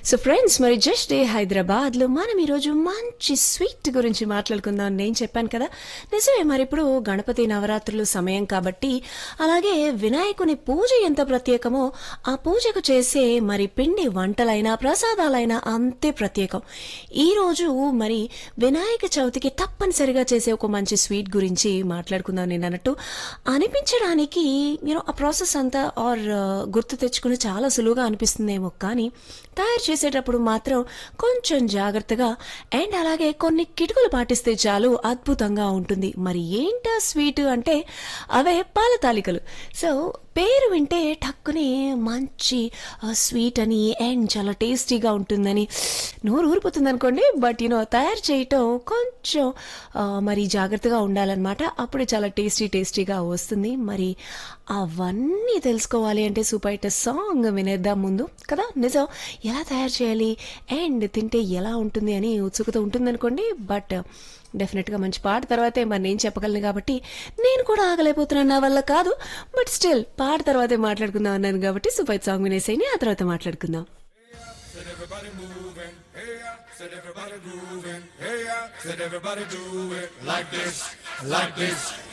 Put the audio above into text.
So friends మరి just డే హైదరాబాద్లో మనం ఈరోజు మంచి స్వీట్ గురించి మాట్లాడుకుందాం అని నేను చెప్పాను కదా నిజమే మరి ఇప్పుడు గణపతి నవరాత్రులు సమయం కాబట్టి అలాగే వినాయకుని పూజ ఎంత ప్రత్యేకమో ఆ పూజకు చేసే మరి పిండి వంటలైనా ప్రసాదాలైనా అంతే ప్రత్యేకం ఈ రోజు మరి వినాయక చవితికి తప్పనిసరిగా చేసే ఒక మంచి స్వీట్ గురించి మాట్లాడుకుందాం నేను అన్నట్టు అనిపించడానికి మీరు ఆ ప్రాసెస్ అంతా ఆర్ గుర్తు తెచ్చుకుని చాలా సులువుగా అనిపిస్తుందేమో కానీ తయారు చేసేటప్పుడు మాత్రం కొంచెం జాగ్రత్తగా అండ్ అలాగే కొన్ని కిటుకులు పాటిస్తే చాలు అద్భుతంగా ఉంటుంది మరి ఏంటా స్వీట్ అంటే అవే పాల తాలికలు సో పేరు వింటే టక్కుని మంచి స్వీట్ అని అండ్ చాలా టేస్టీగా ఉంటుందని నోరు ఊరిపోతుంది అనుకోండి బట్ యూనో తయారు చేయటం కొంచెం ఆ, మరి జాగ్రత్తగా ఉండాలన్నమాట అప్పుడు చాలా టేస్టీ టేస్టీగా వస్తుంది మరి అవన్నీ తెలుసుకోవాలి అంటే సూపర్ హిట్ సాంగ్ వినేద్దాం ముందు కదా నిజం ఎలా తయారు చేయాలి అండ్ తింటే ఎలా ఉంటుంది అని ఉత్సుకత ఉంటుందనుకోండి బట్ డెఫినెట్గా మంచి పాట తర్వాతే మరి నేను చెప్పగలను కాబట్టి నేను కూడా ఆగలేకపోతున్నాను నా వల్ల కాదు బట్ స్టిల్ పాట తర్వాతే మాట్లాడుకుందాం అన్నాను కాబట్టి సూపర్ హిట్ సాంగ్ వినేసేయండి ఆ తర్వాత మాట్లాడుకుందాం Said everybody moving, hey yeah. Said everybody grooving, hey yeah. Said everybody do it like this, like this,